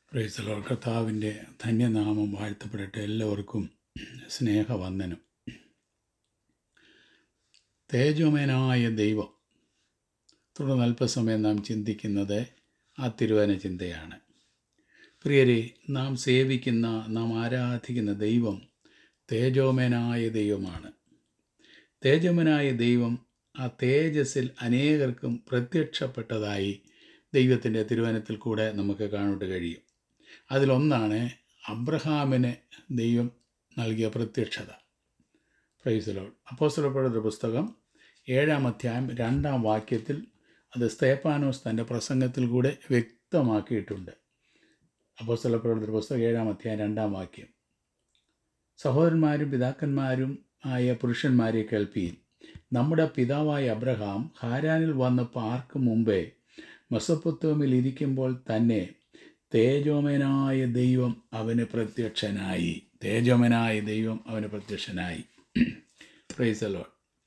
പ്രൈസലോ കർത്താവിൻ്റെ ധന്യനാമം വാഴ്ത്തപ്പെടട്ടെ എല്ലാവർക്കും സ്നേഹവന്ദനം തേജോമയനായ ദൈവം തുടർന്ന് അല്പസമയം നാം ചിന്തിക്കുന്നത് ആ തിരുവന ചിന്തയാണ് പ്രിയരെ നാം സേവിക്കുന്ന നാം ആരാധിക്കുന്ന ദൈവം തേജോമയനായ ദൈവമാണ് തേജോമനായ ദൈവം ആ തേജസ്സിൽ അനേകർക്കും പ്രത്യക്ഷപ്പെട്ടതായി ദൈവത്തിൻ്റെ തിരുവനത്തിൽ കൂടെ നമുക്ക് കാണുവാൻ കഴിയും അതിലൊന്നാണ് അബ്രഹാമിന് ദൈവം നൽകിയ പ്രത്യക്ഷത പ്രൈസലോഡ് അപ്പോസ്തലപ്പെടുന്ന പുസ്തകം ഏഴാം അധ്യായം രണ്ടാം വാക്യത്തിൽ അത് സ്തേപ്പാനോസ് തൻ്റെ പ്രസംഗത്തിൽ കൂടെ വ്യക്തമാക്കിയിട്ടുണ്ട് അപ്പോസ്തലപ്പെടുന്ന പുസ്തകം ഏഴാം അധ്യായം രണ്ടാം വാക്യം സഹോദരന്മാരും പിതാക്കന്മാരും ആയ പുരുഷന്മാരെ കേൾപ്പിയിൽ നമ്മുടെ പിതാവായ അബ്രഹാം ഹാരാനിൽ വന്ന് പാർക്കും മുമ്പേ മെസ്സപ്പൊത്തോമിൽ ഇരിക്കുമ്പോൾ തന്നെ തേജോമനായ ദൈവം അവന് പ്രത്യക്ഷനായി തേജോമനായ ദൈവം അവന് പ്രത്യക്ഷനായി പ്രൈസലോ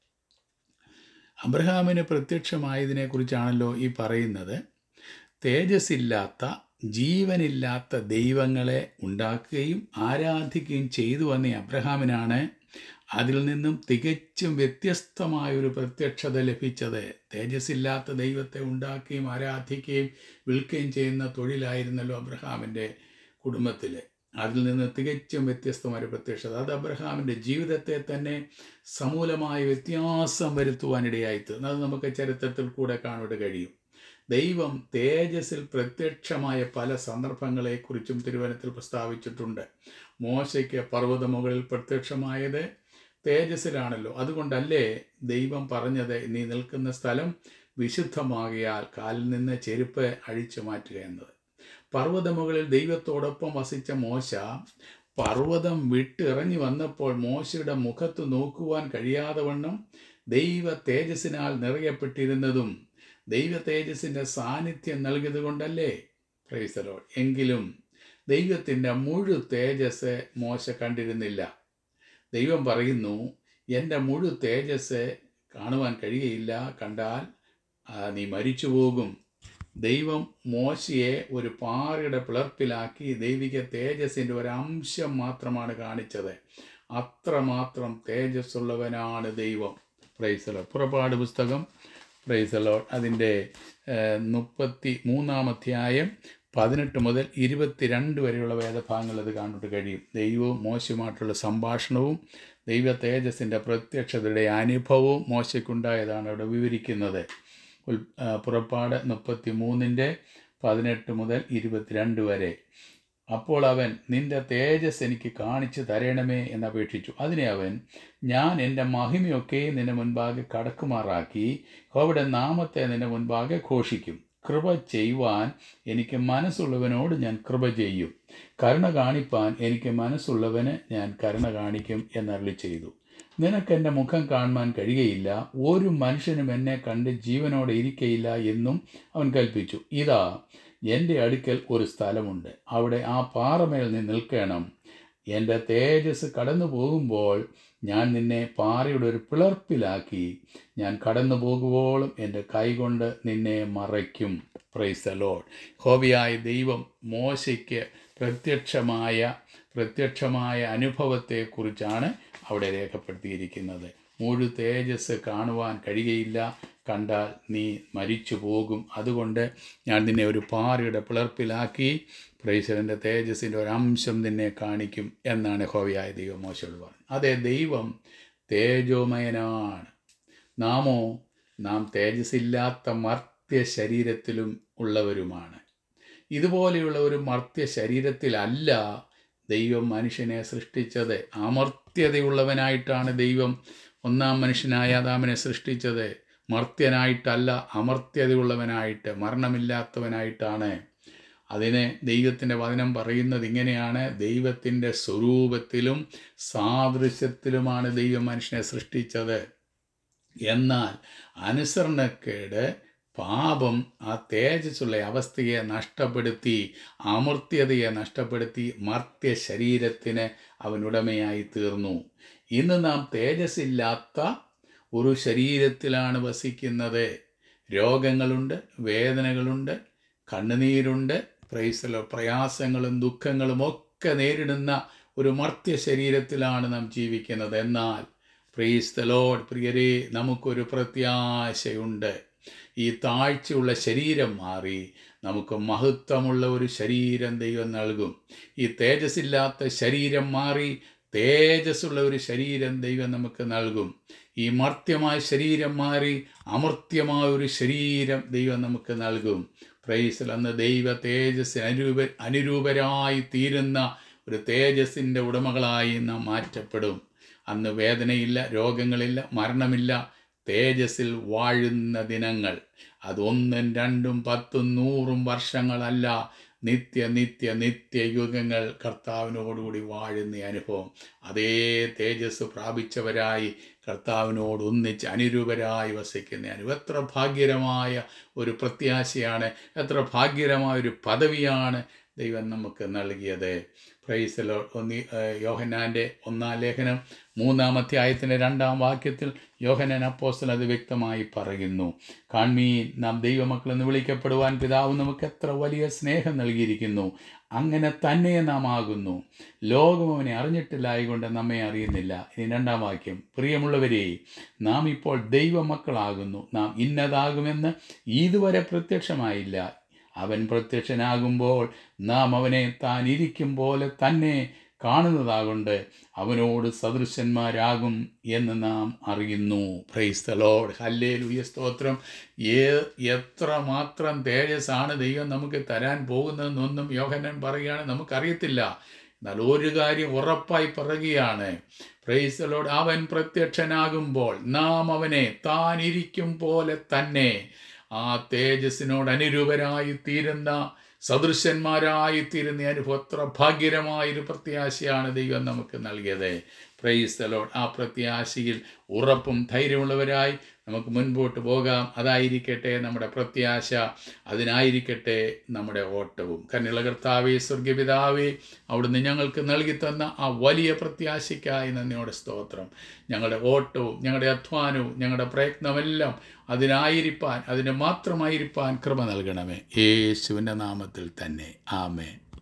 അബ്രഹാമിന് പ്രത്യക്ഷമായതിനെക്കുറിച്ചാണല്ലോ ഈ പറയുന്നത് തേജസ്സില്ലാത്ത ജീവനില്ലാത്ത ദൈവങ്ങളെ ഉണ്ടാക്കുകയും ആരാധിക്കുകയും ചെയ്തു വന്ന ഈ അബ്രഹാമിനാണ് അതിൽ നിന്നും തികച്ചും വ്യത്യസ്തമായൊരു പ്രത്യക്ഷത ലഭിച്ചത് തേജസ്സില്ലാത്ത ദൈവത്തെ ഉണ്ടാക്കുകയും ആരാധിക്കുകയും വിൽക്കുകയും ചെയ്യുന്ന തൊഴിലായിരുന്നല്ലോ അബ്രഹാമിൻ്റെ കുടുംബത്തിൽ അതിൽ നിന്ന് തികച്ചും വ്യത്യസ്തമായ പ്രത്യക്ഷത അത് അബ്രഹാമിൻ്റെ ജീവിതത്തെ തന്നെ സമൂലമായ വ്യത്യാസം വരുത്തുവാനിടയായി അത് നമുക്ക് ചരിത്രത്തിൽ കൂടെ കാണുവാൻ കഴിയും ദൈവം തേജസ്സിൽ പ്രത്യക്ഷമായ പല സന്ദർഭങ്ങളെക്കുറിച്ചും തിരുവനത്തിൽ പ്രസ്താവിച്ചിട്ടുണ്ട് മോശയ്ക്ക് പർവ്വതമുകളിൽ പ്രത്യക്ഷമായത് തേജസ്സിലാണല്ലോ അതുകൊണ്ടല്ലേ ദൈവം പറഞ്ഞത് നീ നിൽക്കുന്ന സ്ഥലം വിശുദ്ധമാകിയാൽ കാലിൽ നിന്ന് ചെരുപ്പ് അഴിച്ചു മാറ്റുക എന്നത് പർവ്വതമുകളിൽ ദൈവത്തോടൊപ്പം വസിച്ച മോശ പർവ്വതം വിട്ടിറങ്ങി വന്നപ്പോൾ മോശയുടെ മുഖത്ത് നോക്കുവാൻ കഴിയാതെ വണ്ണം ദൈവ തേജസ്സിനാൽ നിറയപ്പെട്ടിരുന്നതും ദൈവ തേജസ്സിൻ്റെ സാന്നിധ്യം നൽകിയത് കൊണ്ടല്ലേ പ്രൈസലോ എങ്കിലും ദൈവത്തിൻ്റെ മുഴു തേജസ് മോശ കണ്ടിരുന്നില്ല ദൈവം പറയുന്നു എൻ്റെ മുഴു തേജസ് കാണുവാൻ കഴിയുകയില്ല കണ്ടാൽ നീ മരിച്ചു പോകും ദൈവം മോശയെ ഒരു പാറയുടെ പിളർപ്പിലാക്കി ദൈവിക തേജസ്സിൻ്റെ ഒരു അംശം മാത്രമാണ് കാണിച്ചത് അത്രമാത്രം തേജസ്സുള്ളവനാണ് ദൈവം പ്രൈസലോ പുറപ്പാട് പുസ്തകം പ്രൈസലോ അതിൻ്റെ മുപ്പത്തി മൂന്നാം അധ്യായം പതിനെട്ട് മുതൽ ഇരുപത്തിരണ്ട് വരെയുള്ള വേദഭാഗങ്ങൾ അത് കാണുവാൻ കഴിയും ദൈവവും മോശമായിട്ടുള്ള സംഭാഷണവും ദൈവ തേജസ്സിൻ്റെ പ്രത്യക്ഷതയുടെ അനുഭവവും മോശയ്ക്കുണ്ടായതാണ് അവിടെ വിവരിക്കുന്നത് പുറപ്പാട് മുപ്പത്തി മൂന്നിൻ്റെ പതിനെട്ട് മുതൽ ഇരുപത്തിരണ്ട് വരെ അപ്പോൾ അവൻ നിന്റെ തേജസ് എനിക്ക് കാണിച്ചു തരണമേ എന്നപേക്ഷിച്ചു അതിനെ അവൻ ഞാൻ എൻ്റെ മഹിമയൊക്കെ നിന്റെ മുൻപാകെ കടക്കുമാറാക്കി അവിടെ നാമത്തെ നിന്റെ മുൻപാകെ ഘോഷിക്കും കൃപ ചെയ്യുവാൻ എനിക്ക് മനസ്സുള്ളവനോട് ഞാൻ കൃപ ചെയ്യും കരുണ കാണിപ്പാൻ എനിക്ക് മനസ്സുള്ളവന് ഞാൻ കരുണ കാണിക്കും എന്നരളി ചെയ്തു നിനക്കെൻ്റെ മുഖം കാണുവാൻ കഴിയുകയില്ല ഒരു മനുഷ്യനും എന്നെ കണ്ട് ജീവനോടെ ഇരിക്കയില്ല എന്നും അവൻ കൽപ്പിച്ചു ഇതാ എൻ്റെ അടുക്കൽ ഒരു സ്ഥലമുണ്ട് അവിടെ ആ പാറമേൽ നീ നിൽക്കണം എൻ്റെ തേജസ് കടന്നു പോകുമ്പോൾ ഞാൻ നിന്നെ പാറയുടെ ഒരു പിളർപ്പിലാക്കി ഞാൻ കടന്നു പോകുവോളും എൻ്റെ കൈകൊണ്ട് നിന്നെ മറയ്ക്കും പ്രൈസ് ലോഡ് ഹോബിയായ ദൈവം മോശയ്ക്ക് പ്രത്യക്ഷമായ പ്രത്യക്ഷമായ അനുഭവത്തെക്കുറിച്ചാണ് അവിടെ രേഖപ്പെടുത്തിയിരിക്കുന്നത് മുഴു തേജസ് കാണുവാൻ കഴിയുകയില്ല കണ്ടാൽ നീ മരിച്ചു പോകും അതുകൊണ്ട് ഞാൻ നിന്നെ ഒരു പാറയുടെ പിളർപ്പിലാക്കി പ്രൈസലിൻ്റെ തേജസ്സിൻ്റെ ഒരു അംശം നിന്നെ കാണിക്കും എന്നാണ് ഹോവിയായ ദൈവം മോശയോട് പറഞ്ഞത് അതെ ദൈവം തേജോമയനാണ് നാമോ നാം തേജസ്സില്ലാത്ത മർത്യ ശരീരത്തിലും ഉള്ളവരുമാണ് ഇതുപോലെയുള്ള ഒരു മർത്യ ശരീരത്തിലല്ല ദൈവം മനുഷ്യനെ സൃഷ്ടിച്ചത് അമർത്യതയുള്ളവനായിട്ടാണ് ദൈവം ഒന്നാം മനുഷ്യനായ ആദാമിനെ സൃഷ്ടിച്ചത് മർത്യനായിട്ടല്ല അമർത്യതയുള്ളവനായിട്ട് മരണമില്ലാത്തവനായിട്ടാണ് അതിന് ദൈവത്തിൻ്റെ വചനം പറയുന്നത് ഇങ്ങനെയാണ് ദൈവത്തിൻ്റെ സ്വരൂപത്തിലും സാദൃശ്യത്തിലുമാണ് ദൈവം മനുഷ്യനെ സൃഷ്ടിച്ചത് എന്നാൽ അനുസരണക്കേട് പാപം ആ തേജസ്സുള്ള അവസ്ഥയെ നഷ്ടപ്പെടുത്തി അമർത്യതയെ നഷ്ടപ്പെടുത്തി മർത്യ ശരീരത്തിന് അവനുടമയായി തീർന്നു ഇന്ന് നാം തേജസ്സില്ലാത്ത ഒരു ശരീരത്തിലാണ് വസിക്കുന്നത് രോഗങ്ങളുണ്ട് വേദനകളുണ്ട് കണ്ണുനീരുണ്ട് പ്രൈസലോ പ്രയാസങ്ങളും ദുഃഖങ്ങളും ഒക്കെ നേരിടുന്ന ഒരു മർത്യ ശരീരത്തിലാണ് നാം ജീവിക്കുന്നത് എന്നാൽ പ്രൈസ് ദ ലോഡ് പ്രിയരെ നമുക്കൊരു പ്രത്യാശയുണ്ട് ഈ താഴ്ചയുള്ള ശരീരം മാറി നമുക്ക് മഹത്വമുള്ള ഒരു ശരീരം ദൈവം നൽകും ഈ തേജസ്സില്ലാത്ത ശരീരം മാറി തേജസ്സുള്ള ഒരു ശരീരം ദൈവം നമുക്ക് നൽകും ഈ മർത്യമായ ശരീരം മാറി അമർത്യമായ ഒരു ശരീരം ദൈവം നമുക്ക് നൽകും പ്രൈസിൽ അന്ന് ദൈവ തേജസ് അനുരൂപ അനുരൂപരായി തീരുന്ന ഒരു തേജസ്സിൻ്റെ ഉടമകളായി നാം മാറ്റപ്പെടും അന്ന് വേദനയില്ല രോഗങ്ങളില്ല മരണമില്ല തേജസ്സിൽ വാഴുന്ന ദിനങ്ങൾ അതൊന്നും രണ്ടും പത്തും നൂറും വർഷങ്ങളല്ല നിത്യ നിത്യ നിത്യയുഗങ്ങൾ കർത്താവിനോടുകൂടി വാഴുന്ന അനുഭവം അതേ തേജസ് പ്രാപിച്ചവരായി കർത്താവിനോട് ഒന്നിച്ച് അനുരൂപരായി വസിക്കുന്ന അനുഭവം എത്ര ഭാഗ്യകരമായ ഒരു പ്രത്യാശയാണ് എത്ര ഭാഗ്യകരമായ ഒരു പദവിയാണ് ദൈവം നമുക്ക് നൽകിയത് പ്രൈസലോ ഒന്നി യോഹന്നാൻ്റെ ഒന്നാം ലേഖനം മൂന്നാം അധ്യായത്തിൻ്റെ രണ്ടാം വാക്യത്തിൽ യോഹനാൻ അപ്പോസ്റ്റൽ അത് വ്യക്തമായി പറയുന്നു കാൺമീൻ നാം ദൈവമക്കളെന്ന് വിളിക്കപ്പെടുവാൻ പിതാവ് നമുക്ക് എത്ര വലിയ സ്നേഹം നൽകിയിരിക്കുന്നു അങ്ങനെ തന്നെ നാം ആകുന്നു ലോകം അവനെ അറിഞ്ഞിട്ടില്ലായകൊണ്ട് നമ്മെ അറിയുന്നില്ല ഇനി രണ്ടാം വാക്യം പ്രിയമുള്ളവരെ നാം ഇപ്പോൾ ദൈവമക്കളാകുന്നു നാം ഇന്നതാകുമെന്ന് ഇതുവരെ പ്രത്യക്ഷമായില്ല അവൻ പ്രത്യക്ഷനാകുമ്പോൾ നാം അവനെ താൻ ഇരിക്കും പോലെ തന്നെ കാണുന്നതാകൊണ്ട് അവനോട് സദൃശന്മാരാകും എന്ന് നാം അറിയുന്നു പ്രൈസ് ദ ലോഡ് ഹല്ലേ ലുയ സ്തോത്രം ഏ എത്ര മാത്രം തേജസ്സാണ് ദൈവം നമുക്ക് തരാൻ പോകുന്നതെന്നൊന്നും യോഹനൻ പറയുകയാണ് നമുക്കറിയത്തില്ല എന്നാൽ ഒരു കാര്യം ഉറപ്പായി പറയുകയാണ് പ്രൈസ് ലോഡ് അവൻ പ്രത്യക്ഷനാകുമ്പോൾ നാം അവനെ താൻ ഇരിക്കും പോലെ തന്നെ ആ തേജസ്സിനോട് അനുരൂപരായി തീരുന്ന സദൃശന്മാരായി തീരുന്ന അനുഭവം എത്ര ഭാഗ്യകരമായൊരു പ്രത്യാശയാണ് ദൈവം നമുക്ക് നൽകിയത് പ്രൈസ് ദ ലോഡ് ആ പ്രത്യാശയിൽ ഉറപ്പും ധൈര്യമുള്ളവരായി നമുക്ക് മുൻപോട്ട് പോകാം അതായിരിക്കട്ടെ നമ്മുടെ പ്രത്യാശ അതിനായിരിക്കട്ടെ നമ്മുടെ ഓട്ടവും കന്നുള്ള കർത്താവേ സ്വർഗപിതാവേ അവിടുന്ന് ഞങ്ങൾക്ക് നൽകി തന്ന ആ വലിയ പ്രത്യാശയ്ക്കായി നന്ദിയോടെ സ്തോത്രം ഞങ്ങളുടെ ഓട്ടവും ഞങ്ങളുടെ അധ്വാനവും ഞങ്ങളുടെ പ്രയത്നമെല്ലാം അതിനായിരിക്കാൻ അതിന് മാത്രമായിരിക്കാൻ കൃപ നൽകണമേ യേശുവിൻ്റെ നാമത്തിൽ തന്നെ ആമേൻ